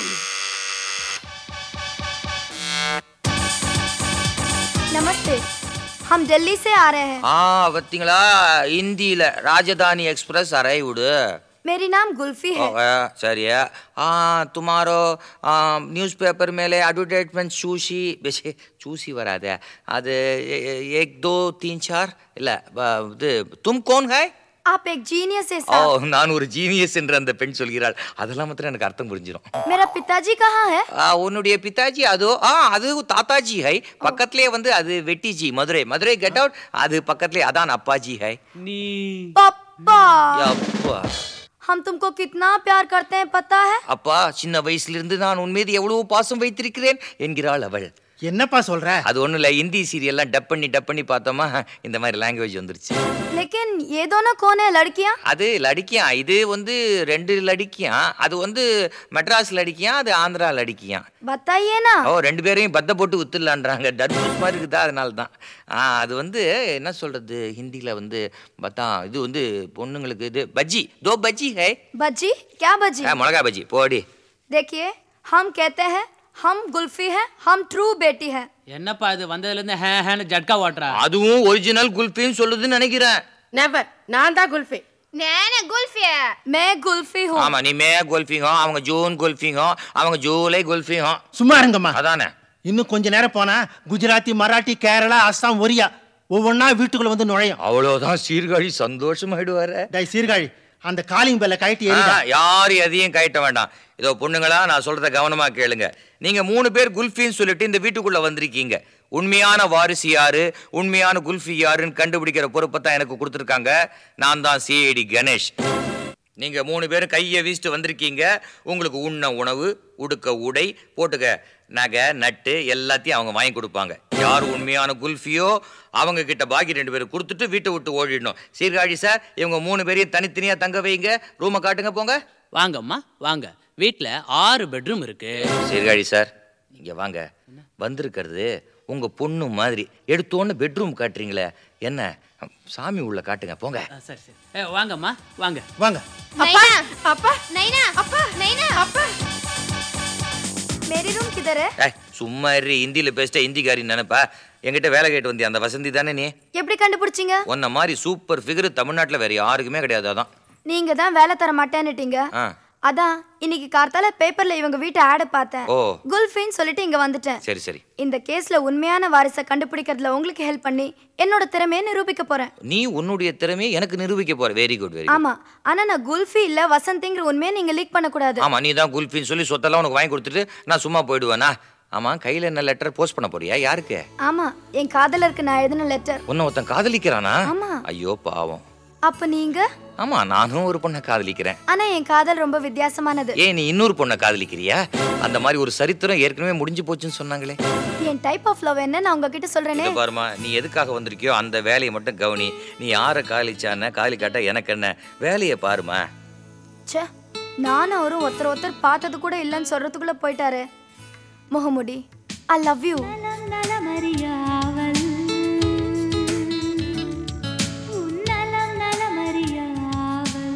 नमस्ते हम दिल्ली से आ रहे हैं ஆ பார்த்தீங்களா இந்தியில ராஜதானி எக்ஸ்பிரஸ் அரைவுடு मेरी नाम गुल्फी है சரியா ஆ துமாரோ நியூஸ் பேப்பர் மேலே அட்வர்டைஸ்மெண்ட் சூசி பேசி சூசி வராதே அது எ- எ- ஏக் தோ தீன் சார் இல்லை இது தும் கோன் ஹாய் आप एक जीनियस है ஓ साहब நான் ஒரு ஜீனியஸ் என்று அந்த பெண் சொல்கிறாள் அதெல்லாம் மாத்திரம் எனக்கு அர்த்தம் புரிஞ்சிடும் मेरा पिताजी कहाँ है ஆ, உன்னுடைய பிதாஜி அதோ ஆ அது தாத்தாஜி ஹை பக்கத்துலயே வந்து அது வெட்டிஜி மதுரை மதுரை கெட் அவுட் அது பக்கத்துலயே அதான் அப்பாஜி ஹை நீ पापा அப்பா हम तुमको कितना प्यार करते हैं पता है அப்பா சின்ன வயசுல இருந்து நான் உன் மீது எவ்வளவு பாசம் வைத்திருக்கிறேன் என்கிறாள் அவள் என்னப்பா சொல்ற அது ஒண்ணும் இல்ல ஹிந்தி சீரியல்லாம் டப் பண்ணி டப் பண்ணி பார்த்தோமா இந்த மாதிரி லாங்குவேஜ் வந்துருச்சு लेकिन ये दोनों कौन है लड़कियाँ அது லடிக்கியா இது வந்து ரெண்டு லடிக்கியா அது வந்து மெட்ராஸ் லடிக்கியா அது ஆந்திரா லடிக்கியா बताइए ना ஓ ரெண்டு பேரையும் பத்த போட்டு வித்துடலான்றாங்க டர்பூஸ் மாதிரி இருக்குதா அதனால தான் ஆ அது வந்து என்ன சொல்றது ஹிந்தியில் வந்து பார்த்தா இது வந்து பொண்ணுங்களுக்கு இது பஜ்ஜி தோ பஜ்ஜி ஹை बज्जी क्या बज्जी ஆ, மிளகா பஜ்ஜி போடி देखिए हम कहते हैं हम गुल्फी हैं हम ट्रू बेटी हैं என்னப்பா இது வந்ததுல இருந்து ஹே ஹேன்னு ஜட்கா ஓட்டுறா அதுவும் ஒரிஜினல் குல்ஃபின்னு சொல்லுதுன்னு நினைக்கிறேன் நெவர் நான் தான் குல்ஃபே నేనే గుల్ఫీ मैं गुल्फी हूँ ஆமா நீ மே குல்ஃபிங்கோ அவங்க ஜூன் குல்ஃபிங்கோ அவங்க ஜூலை குல்ஃபிங்கோ சும்மா இருங்கம்மா அதானே இன்னும் கொஞ்ச நேரம் போனா குஜராத்தி மராட்டி கேரளா அஸ்ஸாம் ஒரியா ஒவ்வொன்றா வீட்டுக்குள்ள வந்து நுழையும் அவ்வளோதான் சீர்காழி சந்தோஷமாயிடுவாரு டேய் சீர்காழி அந்த காலிங் பெல்ல கைட்டி ஆ, எரிடா யாரும் எதையும் கயட்ட வேண்டாம் இதோ பொண்ணுங்களா நான் சொல்றத கவனமா கேளுங்க நீங்க மூணு பேர் குல்ஃபின்னு சொல்லிட்டு இந்த வீட்டுக்குள்ள வந்திருக்கீங்க உண்மையான வாரிசு யாரு உண்மையான குல்ஃபி யாருன்னு கண்டுபிடிக்கிற பொறுப்பை தான் எனக்கு கொடுத்துருக்காங்க நான் தான் சிஐடி கணேஷ் நீங்க மூணு பேரும் கையை வீசிட்டு வந்திருக்கீங்க உங்களுக்கு உண்ண உணவு உடுக்க உடை போட்டுக்க நகை நட்டு எல்லாத்தையும் அவங்க வாங்கி கொடுப்பாங்க யார் உண்மையான குல்ஃபியோ அவங்க கிட்ட பாக்கி ரெண்டு பேரும் கொடுத்துட்டு வீட்டை விட்டு ஓடிடணும் சீர்காழி சார் இவங்க மூணு பேரையும் தனித்தனியா தங்க வைங்க ரூமை காட்டுங்க போங்க வாங்கம்மா வாங்க வீட்டில் ஆறு பெட்ரூம் இருக்கு சீர்காழி சார் இங்க வாங்க வந்திருக்கிறது உங்க பொண்ணு மாதிரி எடுத்தோன்னு பெட்ரூம் காட்டுறீங்களே என்ன சாமி உள்ள காட்டுங்க போங்க ஆ, சரி சரி ஏ, வாங்கம்மா வாங்க வாங்க நைனா அப்பா நைனா அப்பா நைனா அப்பா मेरी रूम किधर है ஏய் சும்மா இரு ஹிந்தியில பேசிட்ட ஹிந்திக்காரி நினைப்பா என்கிட்ட வேலை கேட்டு வந்தியா அந்த வசந்தி தானே நீ எப்படி கண்டுபிடிச்சீங்க உன்ன மாதிரி சூப்பர் ஃபிகர் தமிழ்நாட்டுல வேற யாருக்குமே கிடையாது அதான் நீங்க தான் வேலை தர மாட்டேன்னுட்டீங்க ஆ அதான் இன்னைக்கு கார்த்தால பேப்பர்ல இவங்க வீட்டு ஆட பார்த்தேன் ஓ. குல்ஃபின்னு சொல்லிட்டு இங்க வந்துட்டேன் சரி சரி இந்த கேஸ்ல உண்மையான வாரிசை கண்டுபிடிக்கிறதுல உங்களுக்கு ஹெல்ப் பண்ணி என்னோட திறமையை நிரூபிக்க போறேன் நீ உன்னுடைய திறமையை எனக்கு நிரூபிக்க போற வெரி குட் வெரி ஆமா ஆனா நான் குல்ஃபி இல்ல வசந்திங்கிற உண்மையை நீங்க லீக் பண்ணக்கூடாது ஆமா நீ தான் குல்ஃபின்னு சொல்லி சொத்தெல்லாம் உனக்கு வாங்கி கொடுத்துட்டு நான் சும்மா போயிடுவேனா ஆமா கையில என்ன லெட்டர் போஸ்ட் பண்ண போறியா யாருக்கு ஆமா என் காதலருக்கு நான் எழுதின லெட்டர் உன்னை ஒருத்தன் காதலிக்கிறானா ஆமா. ஐயோ பாவம் அப்ப நீங்க ஆமா நானும் ஒரு பொண்ணை காதலிக்கிறேன் ஆனா என் காதல் ரொம்ப வித்தியாசமானது ஏன் நீ இன்னொரு பொண்ணை காதலிக்கிறியா அந்த மாதிரி ஒரு சரித்திரம் ஏற்கனவே முடிஞ்சு போச்சுன்னு சொன்னாங்களே என் டைப் ஆஃப் லவ் என்ன நான் உங்ககிட்ட சொல்றேனே இதை பாருமா நீ எதுக்காக வந்திருக்கியோ அந்த வேலையை மட்டும் கவனி நீ யாரை காதலிச்சான காதலிக்காட்டா எனக்கு என்ன வேலையை பாருமா ச்சே நானும் அவரும் ஒருத்தர் ஒருத்தர் பார்த்தது கூட இல்லைன்னு சொல்றதுக்குள்ள போயிட்டாரு முகமுடி ஐ லவ் யூ நலம் நலமறியாவல் உன் நலம் நலமறியாவல்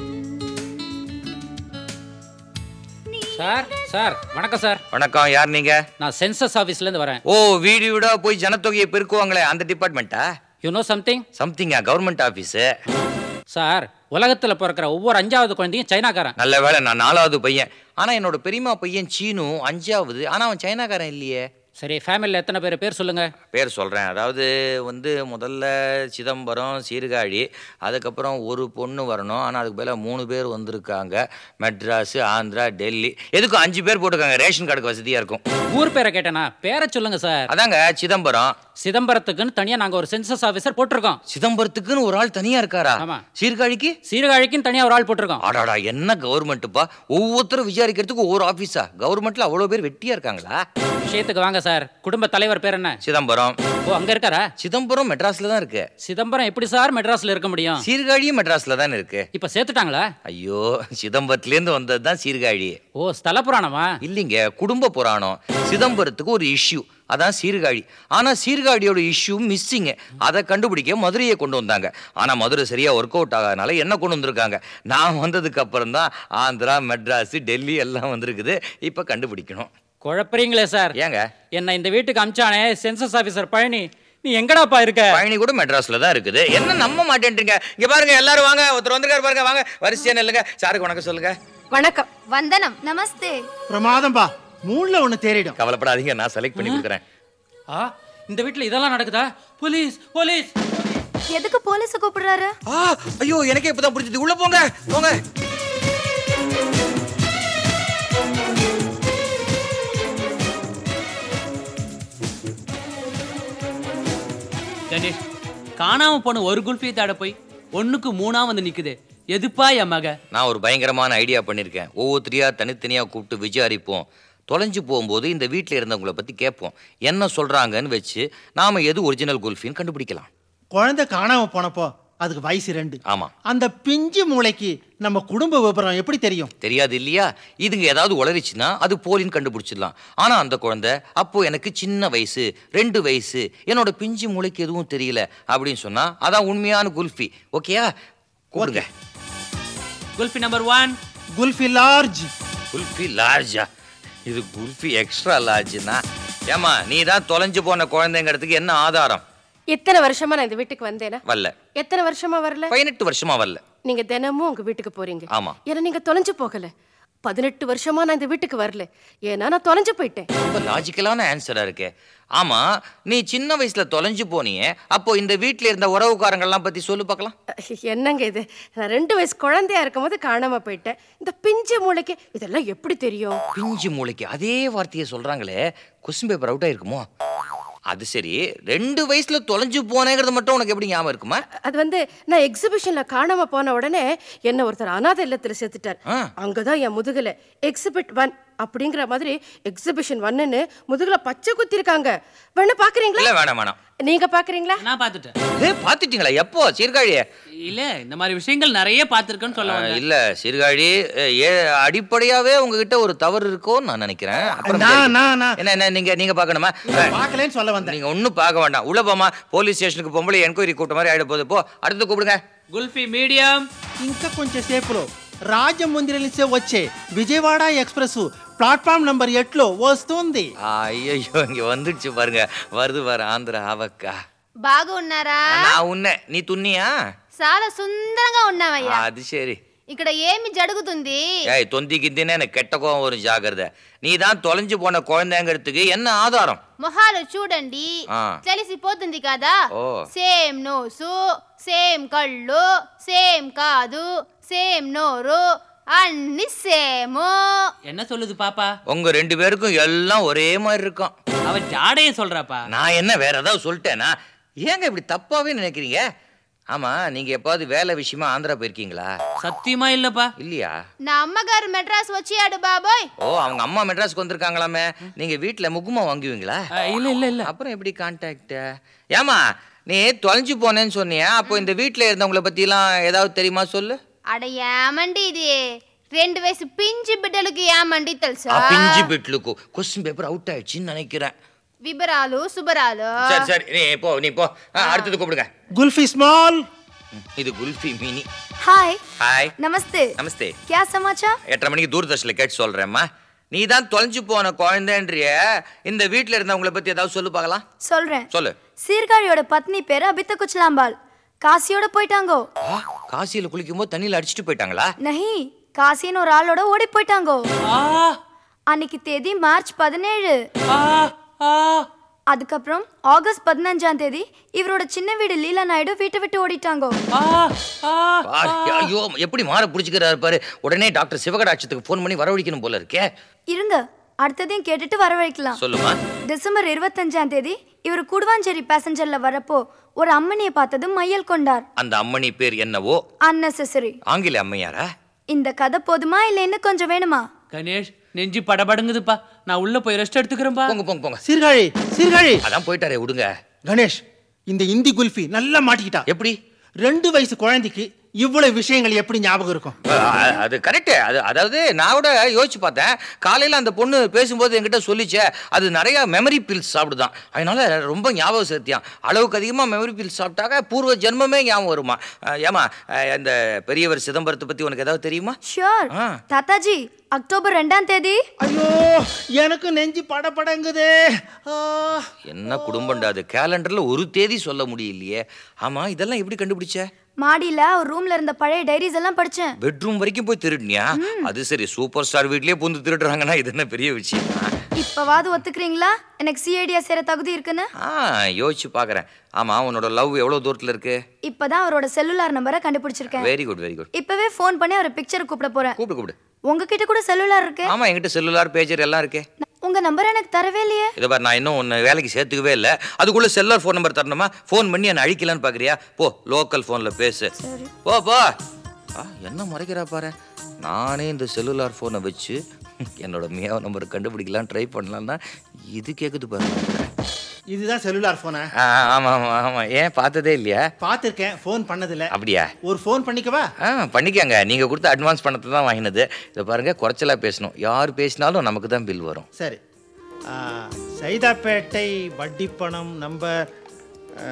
சார் சார் வணக்கம் சார் வணக்கம் யார் நீங்க நான் சென்சஸ் ஆஃபீஸ்லேருந்து வரேன் ஓ வீடு வீடா போய் ஜனத்தொகையை பெருக்குவாங்களே அந்த டிபார்ட்மெண்ட்டா யூ நோ சம்திங் சம்திங்கா கவர்மெண்ட் ஆஃபீஸு சார் உலகத்தில் பிறக்கிற ஒவ்வொரு அஞ்சாவது குழந்தையும் சைனாக்காரன் நல்ல வேளை நான் நாலாவது பையன் ஆனா என்னோட பெரியம்மா பையன் சீனு அஞ்சாவது ஆனா அவன் சைனாக்காரன் இல்லையே சரி ஃபேமிலியில் எத்தனை பேர் பேர் சொல்லுங்க பேர் சொல்கிறேன் அதாவது வந்து முதல்ல சிதம்பரம் சீர்காழி அதுக்கப்புறம் ஒரு பொண்ணு வரணும் ஆனால் அதுக்கு பதிலா மூணு பேர் வந்திருக்காங்க மெட்ராஸு ஆந்திரா டெல்லி எதுக்கும் அஞ்சு பேர் போட்டிருக்காங்க ரேஷன் கார்டுக்கு வசதியாக இருக்கும் ஊர் பேரை கேட்டேனா பேரை சொல்லுங்க சார் அதாங்க சிதம்பரம் சிதம்பரத்துக்குன்னு தனியாக நாங்கள் ஒரு சென்சஸ் ஆஃபீஸர் போட்டிருக்கோம் சிதம்பரத்துக்குன்னு ஒரு ஆள் தனியாக இருக்காரா ஆமா. சீர்காழிக்கு சீர்காழிக்குன்னு தனியாக ஒரு ஆள் போட்டிருக்கோம் அடாடா என்ன கவர்மெண்ட்டுப்பா ஒவ்வொருத்தரும் விசாரிக்கிறதுக்கு ஒவ்வொரு ஆஃபீஸா கவர்மெண்ட்ல அவ்வளோ பேர் வெட்டியா இருக்காங்களா விஷயத்துக்கு வாங்க சார் குடும்ப தலைவர் பேர் என்ன சிதம்பரம் ஓ அங்க இருக்காரா சிதம்பரம் மெட்ராஸ்ல தான் இருக்கு சிதம்பரம் எப்படி சார் மெட்ராஸ்ல இருக்க முடியும் சீர்காழியும் மெட்ராஸ்ல தான் இருக்கு இப்ப சேர்த்துட்டாங்களா ஐயோ சிதம்பரத்துலேருந்து வந்தது தான் சீர்காழி ஓ ஸ்தல புராணமா இல்லைங்க குடும்ப புராணம் சிதம்பரத்துக்கு ஒரு இஷ்யூ அதான் சீர்காழி ஆனா சீர்காழியோட இஷ்யூ மிஸ்ஸிங் அதை கண்டுபிடிக்க மதுரையை கொண்டு வந்தாங்க ஆனா மதுரை சரியா ஒர்க் அவுட் ஆகாதனால என்ன கொண்டு வந்திருக்காங்க நான் வந்ததுக்கு அப்புறம் தான் ஆந்திரா மெட்ராஸ் டெல்லி எல்லாம் வந்திருக்குது இப்ப கண்டுபிடிக்கணும் குழப்பறீங்களே சார் ஏங்க என்ன இந்த வீட்டுக்கு அமிச்சானே சென்சஸ் ஆபீசர் பழனி நீ எங்கடாப்பா இருக்க பழனி கூட மெட்ராஸ்ல தான் இருக்குது என்ன நம்ப மாட்டேன்றீங்க இங்க பாருங்க எல்லாரும் வாங்க ஒருத்தர் வந்திருக்காரு பாருங்க வாங்க வரிசையா நில்லுங்க சாருக்கு வணக்கம் சொல்லுங்க வணக்கம் வந்தனம் நமஸ்தே பிரமாதம்பா மூணுல ஒண்ணு தேறிடும் கவலைப்படாதீங்க நான் செலக்ட் பண்ணி கொடுக்குறேன் ஆ இந்த வீட்ல இதெல்லாம் நடக்குதா போலீஸ் போலீஸ் எதுக்கு போலீஸை கூப்பிடுறாரு ஆ ஐயோ எனக்கே இப்பதான் புரிஞ்சுது உள்ள போங்க போங்க கணேஷ் காணாம போன ஒரு குல்ஃபியை தேட போய் ஒண்ணுக்கு மூணா வந்து நிக்குது எதுப்பா என் மக நான் ஒரு பயங்கரமான ஐடியா பண்ணியிருக்கேன் ஒவ்வொருத்தரையா தனித்தனியாக கூப்பிட்டு விசாரிப்போம் தொலைஞ்சு போகும்போது இந்த வீட்டில் இருந்தவங்கள பற்றி கேட்போம் என்ன சொல்கிறாங்கன்னு வச்சு நாம் எது ஒரிஜினல் குல்ஃபின்னு கண்டுபிடிக்கலாம் குழந்தை காணாம போனப்போ அதுக்கு வயசு ரெண்டு ஆமாம் அந்த பிஞ்சு மூளைக்கு நம்ம குடும்ப விவரம் எப்படி தெரியும் தெரியாது இல்லையா இதுங்க ஏதாவது உளறிச்சுன்னா அது போலின்னு கண்டுபிடிச்சிடலாம் ஆனால் அந்த குழந்தை அப்போ எனக்கு சின்ன வயசு ரெண்டு வயசு என்னோட பிஞ்சு மூளைக்கு எதுவும் தெரியல அப்படின்னு சொன்னா அதான் உண்மையான குல்ஃபி ஓகேயா கூப்பிடுங்க kulfi number one kulfi large kulfi லார்ஜா இது குல்ஃபி எக்ஸ்ட்ரா லார்ஜ்னா ஏமா நீ தான் தொலைஞ்சு போன குழந்தைங்கிறதுக்கு என்ன ஆதாரம் இத்தனை வருஷமா நான் இந்த வீட்டுக்கு வந்தேனா வரல எத்தனை வருஷமா வரல பதினெட்டு வருஷமா வரல நீங்க தினமும் உங்க வீட்டுக்கு போறீங்க ஆமா. ஏன்னா நீங்க தொலைஞ்சு போகல பதினெட்டு வருஷமா நான் இந்த வீட்டுக்கு வரல ஏன்னா நான் தொலைஞ்சு போயிட்டேன் ரொம்ப லாஜிக்கலான ஆன்சரா இருக்கே ஆமா நீ சின்ன வயசுல தொலைஞ்சு போனியே அப்போ இந்த வீட்ல இருந்த உறவுக்காரங்கள்லாம் பத்தி சொல்லு பார்க்கலாம் என்னங்க இது நான் ரெண்டு வயசு குழந்தையா இருக்கும்போது காணாம போயிட்டேன் இந்த பிஞ்சு மூளைக்கு இதெல்லாம் எப்படி தெரியும் பிஞ்சு மூளைக்கு அதே வார்த்தையை சொல்றாங்களே கொஸ்டின் பேப்பர் அவுட் ஆயிருக்குமோ அது சரி ரெண்டு வயசுல தொலைஞ்சு போனேங்கிறது மட்டும் உனக்கு எப்படி ஞாபகம் இருக்குமா அது வந்து நான் எக்ஸிபிஷன்ல காணாம போன உடனே என்ன ஒருத்தர் அனாதை இல்லத்துல சேர்த்துட்டார் ஆ. அங்கதான் என் முதுகுல எக்ஸிபிட் ஒன் அப்படிங்கிற மாதிரி எக்ஸிபிஷன் ஒன்னுன்னு முதுகுல பச்சை குத்தி இருக்காங்க வேணா பாக்குறீங்களா இல்ல வேணாம் வேணாம் நீங்க பாக்குறீங்களா நான் பார்த்துட்டேன் ஏ பாத்துட்டீங்களா எப்போ சீர்காழியே இல்ல இந்த மாதிரி விஷயங்கள் நிறைய பார்த்திருக்கேன்னு சொல்ல ஆ, வந்தேன் இல்ல சீர்காழி ஏ, ஏ அடிப்படையாவே உங்ககிட்ட ஒரு தவறு இருக்கோன்னு நான் நினைக்கிறேன் அப்புறம் நான், கேள்வி. நான், நான். என்ன என்ன நீங்க நீங்க பார்க்கணுமா பார்க்கலன்னு சொல்ல வந்தேன் நீங்க ஒண்ணும் பார்க்க வேண்டாம் உள்ள போமா போலீஸ் ஸ்டேஷனுக்கு பொம்பளை என்கொயரி கூட்ட மாதிரி ஆயிட போகுது போ அடுத்து கூப்பிடுங்க குல்ஃபி మీడియం ఇంకా కొంచెం సేపులో రాజమందిరలిసే వచ్చే విజయవాడ ఎక్స్ప్రెస్ ప్లాట్ఫామ్ నంబర్ ఎట్లో వస్తుంది ஐயோ இங்க வந்துடுச்சு பாருங்க வருது பாரு ஆந்திரா ஆவக்கா బాగా ఉన్నారా நான் உன்ன நீ துண்ணியா చాలా సుందరంగా ఉన్నావయ్యా அது சரி ఇక్కడ ఏమి జరుగుతుంది ஏய் தொந்தி கிந்தின்னு எனக்கு கெட்ட கோவம் வரும் ஜாகிரதை நீ தான் தொலைஞ்சு போன குழந்தைங்கிறதுக்கு என்ன ஆதாரம் మొహాలు చూడండి ఆ. తెలిసిపోతుంది కదా ఓ. సేమ్ నోసు సేమ్ కళ్ళు సేమ్ కాదు సేమ్ నోరు అన్ని సేము என்ன சொல்லுது பாப்பா உங்க ரெண்டு பேருக்கும் எல்லாம் ஒரே மாதிரி இருக்கும் அவ ஜாடைய சொல்றாப்பா நான் என்ன வேற ஏதாவது சொல்லிட்டேனா ஏங்க இப்படி தப்பாவே நினைக்கிறீங்க ஆமா நீங்க எப்பாவது வேலை விஷயமா ஆந்திரா போயிருக்கீங்களா சத்தியமா இல்லப்பா இல்லையா నా అమ్మగారు మెడ్రాస్ వచ్చాడు బాబోయ్ ஓ அவங்க அம்மா மெட்ராஸ்க்கு வந்திருக்காங்களாமே நீங்க வீட்ல முகுமா வாங்குவீங்களா அஹ், இல்ல இல்ல இல்ல அப்புறம் எப்படி கான்டாக்ட் ஏமா நீ தொலைஞ்சு போனேன்னு சொன்னியா அப்போ இந்த வீட்ல இருந்தவங்கள பத்திலாம் ஏதாவது தெரியுமா சொல்லு అడ ఏమండి ఇది రెండు వయసు పించి బిడ్డలకి ఏమండి తెలుసా ஆ, பிஞ்சு பெட்லுக்கு கொஸ்டின் பேப்பர் அவுட் ஆயிடுச்சுன்னு நினைக்கிறேன் విబరాలు శుభరాలు சரி சரி நீ போ நீ போ ஆ, அடுத்தது கூப்பிடுங்க గుల్ఫీ స్మాల్ ம், இது குல்ஃபி மினி हाय ஹாய் नमस्ते நமஸ்தே क्या समाचार எட்டரை மணிக்கு தூர்தர்ஷனில் கேட்டு சொல்றேம்மா நீ தான் தொலைஞ்சு போன குழந்தைன்றிய இந்த வீட்ல இருந்தவங்கள பத்தி ஏதாவது சொல்லு பார்க்கலாம் சொல்றேன் சொல்லு சீர்காழியோட பத்னி பேரு அபித்த குச்சலாம்பாள் காசியோட போயிட்டாங்கோ ஆ, காசியில குளிக்கும் போது தண்ணியில அடிச்சிட்டு போயிட்டாங்களா நஹி காசின்னு ஒரு ஆளோட ஓடி போயிட்டாங்கோ ஆ அன்னைக்கு தேதி மார்ச் பதினேழு ஆ ஆ அதுக்கப்புறம் ஆகஸ்ட் பதினஞ்சாம் தேதி இவரோட சின்ன வீடு லீலா நாயுடு வீட்டை விட்டு ஓடிட்டாங்கோ ஆ ஆ பாரு, ஐயோ எப்படி மாற பிடிச்சிக்கிறாரு பாரு உடனே டாக்டர் சிவகடாட்சத்துக்கு ஃபோன் பண்ணி வரவழைக்கணும் போல இருக்கே இருங்க அடுத்ததையும் கேட்டுட்டு வரவழைக்கலாம் சொல்லுமா டிசம்பர் இருபத்தஞ்சாம் தேதி இவர் குடுவாஞ்சேரி பேசஞ்சர்ல வரப்போ ஒரு அம்மனியை பார்த்தது மையல் கொண்டார் அந்த அம்மணி பேர் என்னவோ அன்னெசரி ஆங்கில அம்மையாரா இந்த கதை போதுமா இல்ல இன்னும் கொஞ்சம் வேணுமா கணேஷ் நெஞ்சு படபடங்குதுப்பா நான் உள்ள போய் ரெஸ்ட் எடுத்துக்கிறேன்பா போங்க போங்க போங்க சீர்காழி சீர்காழி அதான் போயிட்டாரே விடுங்க கணேஷ் இந்த இந்தி குல்ஃபி நல்லா மாட்டிக்கிட்டா எப்படி ரெண்டு வயசு குழந்தைக்கு இவ்வளவு விஷயங்கள் எப்படி ஞாபகம் இருக்கும் அ- அது கரெக்டு அது அதாவது நான் கூட யோசிச்சு பார்த்தேன் காலையில் அந்த பொண்ணு பேசும்போது என்கிட்ட சொல்லிச்சே அது நிறைய மெமரி பில்ஸ் சாப்பிடுதான் அதனால ரொம்ப ஞாபகம் சேர்த்தியான் அளவுக்கு அதிகமாக மெமரி பில்ஸ் சாப்பிட்டாக்க பூர்வ ஜென்மமே ஞாபகம் வருமா அஹ், ஏம்மா அஹ், அந்த பெரியவர் சிதம்பரத்தை பற்றி உனக்கு ஏதாவது தெரியுமா ஷியோர் ஆ. தாத்தாஜி அக்டோபர் ரெண்டாம் தேதி ஐயோ எனக்கு நெஞ்சு படபடங்குதே ஆ. என்ன குடும்பம்டா அது கேலண்டரில் ஒரு தேதி சொல்ல முடியலையே ஆமாம் இதெல்லாம் எப்படி கண்டுபிடிச்ச மாடியில ஒரு ரூம்ல இருந்த பழைய டைரிஸ் எல்லாம் படிச்சேன் பெட்ரூம் வரைக்கும் போய் திருடினியா அது சரி சூப்பர் ஸ்டார் வீட்லயே பூந்து திருடுறாங்கன்னா இது என்ன பெரிய விஷயம் இப்பவாது ஒத்துக்கிறீங்களா எனக்கு சிஐடியா சேர தகுதி இருக்குன்னு ஆ யோசிச்சு பார்க்குறேன் ஆமாம் உன்னோட லவ் எவ்வளோ தூரத்தில் இருக்கு இப்பதான் அவரோட செல்லுலார் நம்பரை கண்டுபிடிச்சிருக்கேன் வெரி குட் வெரி குட் இப்பவே ஃபோன் பண்ணி அவரை பிக்சர் கூப்பிட போறேன் கூப்பிடு கூப்பிடு உங்ககிட்ட கூட செல்லுலார் இருக்கு ஆமா என்கிட்ட செல்லுலார் பேஜர் எல்லாம் இருக்கே உங்க நம்பர் எனக்கு தரவே இல்லையே இதை பாரு நான் இன்னும் உன்னை வேலைக்கு சேர்த்துக்கவே இல்லை அதுக்குள்ள செல்லுலார் ஃபோன் நம்பர் தரணுமா ஃபோன் பண்ணி என்னை அழிக்கலான்னு பார்க்குறியா போ லோக்கல் ஃபோனில் பேசு போ போ ஆ என்ன முறைக்கிறா பாரு நானே இந்த செல்லுலார் ஃபோனை வச்சு என்னோட மியாவ நம்பர் கண்டுபிடிக்கலாம் ட்ரை பண்ணலாம்னா இது கேட்குது பாருங்க இதுதான் செல்லுலார் போனா ஆ ஆமாம் ஆமாம் ஆமாம் ஏன் பார்த்ததே இல்லையா பார்த்துருக்கேன் ஃபோன் பண்ணதில்ல அப்படியா ஒரு ஃபோன் பண்ணிக்கவா ஆ பண்ணிக்கங்க நீங்கள் கொடுத்த அட்வான்ஸ் பணத்தை தான் வாங்கினது இதை பாருங்க குறைச்சலா பேசணும் யார் பேசினாலும் நமக்கு தான் பில் வரும் சரி ஆ, சைதாப்பேட்டை வட்டி பணம் நம்பர் ஆ,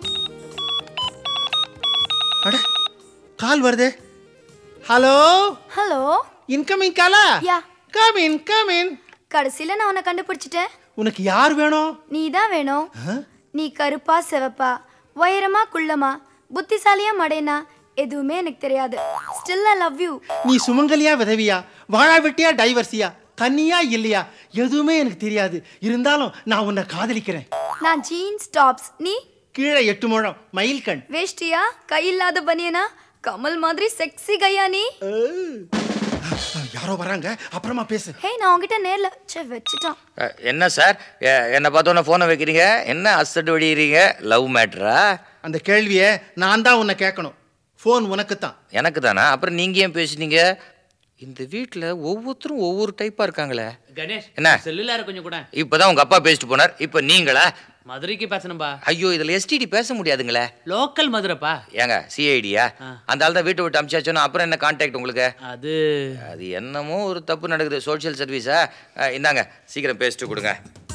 அட கால் வருதே ஹலோ ஹலோ இன்கமிங் காலா yeah come in come in கடைசியில நான் உன்னை கண்டுபிடிச்சிட்டேன் உனக்கு யார் வேணும் நீ தான் வேணும் நீ கருப்பா சிவப்பா உயரமா குள்ளமா புத்திசாலியா மடைனா எதுவுமே எனக்கு தெரியாது ஸ்டில் ஐ லவ் யூ நீ சுமங்கலியா விதவியா வாழா வெட்டியா டைவர்சியா கன்னியா இல்லையா எதுவுமே எனக்கு தெரியாது இருந்தாலும் நான் உன்னை காதலிக்கிறேன் நான் ஜீன்ஸ் டாப்ஸ் நீ கீழே எட்டு முழம் மயில் கண் வேஷ்டியா கையில்லாத பனியனா கமல் மாதிரி செக்ஸி கையா நீ யாரோ வராங்க அப்புறமா பேசு ஹே நான் உங்ககிட்ட நேர்ல சே வச்சுட்டான் அஹ், என்ன சார் எ- என்னை பார்த்தோன்னே ஃபோனை வைக்கிறீங்க என்ன அசட்டு வடிகிறீங்க லவ் மேட்ரா அந்த கேள்வியை நான் தான் உன்னை கேட்கணும் ஃபோன் உனக்கு தான் எனக்கு தானா அப்புறம் நீங்கள் ஏன் பேசுனீங்க இந்த வீட்டில் ஒவ்வொருத்தரும் ஒவ்வொரு டைப்பாக இருக்காங்களே கணேஷ் என்ன? செல்லுலார கொஞ்சம் கூட இப்போதான் உங்கள் அப்பா பேசிட்டு போனார் இப்போ நீங்களா மதுரைக்கு பேசணும்பா ஐயோ இதில் எஸ்டிடி பேச முடியாதுங்களே லோக்கல் மதுரைப்பா ஏங்க சிஐடியா அந்த ஆள் தான் வீட்டை விட்டு அமிச்சாச்சோன்னா அப்புறம் என்ன கான்டாக்ட் உங்களுக்கு அது அது என்னமோ ஒரு தப்பு நடக்குது சோஷியல் சர்வீஸா இந்தாங்க சீக்கிரம் பேசிட்டு கொடுங்க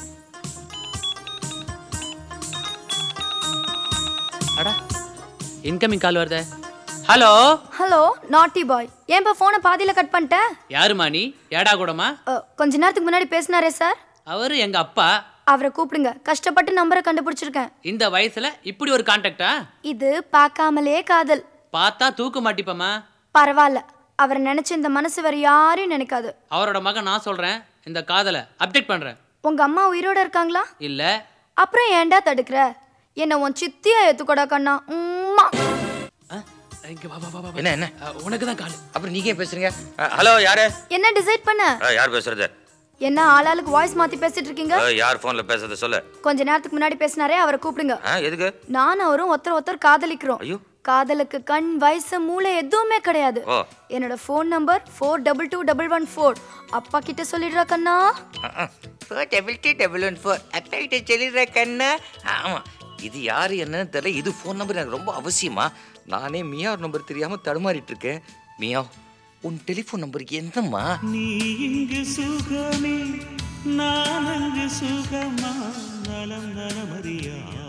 அடா இன்கமிங் கால் வருதே ஹலோ ஹலோ நாட்டி பாய் ஏன்பா ஃபோனை பாதியில கட் பண்ணிட்ட யாருமா நீ ஏடா கூடமா அ, கொஞ்ச நேரத்துக்கு முன்னாடி பேசினாரே சார் அவரு எங்க அப்பா அவரை கூப்பிடுங்க கஷ்டப்பட்டு நம்பரை கண்டுபிடிச்சிருக்கேன் இந்த வயசுல இப்படி ஒரு கான்டாக்டா இது பார்க்காமலே காதல் பார்த்தா தூக்க மாட்டிப்பமா பரவாயில்ல அவரை நினைச்சு இந்த மனசு வேற யாரையும் நினைக்காது அவரோட மகன் நான் சொல்றேன் இந்த காதலை அப்டேட் பண்றேன் உங்க அம்மா உயிரோட இருக்காங்களா இல்ல அப்புறம் ஏன்டா தடுக்கிற என்ன உன் சித்தியா ஏத்துக்கோடா கண்ணா உம்மா. இங்க வா வா வா வா என்ன என்ன உனக்கு தான் கால் அப்புறம் நீங்க ஏன் பேசுறீங்க ஹலோ யாரு என்ன டிசைட் பண்ண அஹ், யார் பேசுறது என்ன ஆளாளுக்கு வாய்ஸ் மாத்தி பேசிட்டு இருக்கீங்க அஹ், யார் ஃபோனில் பேசுறது சொல்லு கொஞ்ச நேரத்துக்கு முன்னாடி பேசினாரே அவரை கூப்பிடுங்க ஆ எதுக்கு நான் அவரும் ஒருத்தர் ஒருத்தர் காதலிக்கிறோம் ஐயோ. காதலுக்கு கண் வயசு மூளை எதுவுமே கிடையாது ஓ. என்னோட phone number four double two double one four அப்பா கிட்ட சொல்லிடுறா கண்ணா four double two double one four அப்பா கிட்ட சொல்லிடுற கண்ணா ஆமாம் இது யார் என்னன்னு தெரியல இது ஃபோன் நம்பர் எனக்கு ரொம்ப அவசியமா நானே மியார் நம்பர் தெரியாமல் தடுமாறிட்டு இருக்கேன் மியா உன் டெலிஃபோன் நம்பர் என்னம்மா நீ இங்கு சுகமே நான் அங்கு சுகமா நலம் நலமறியா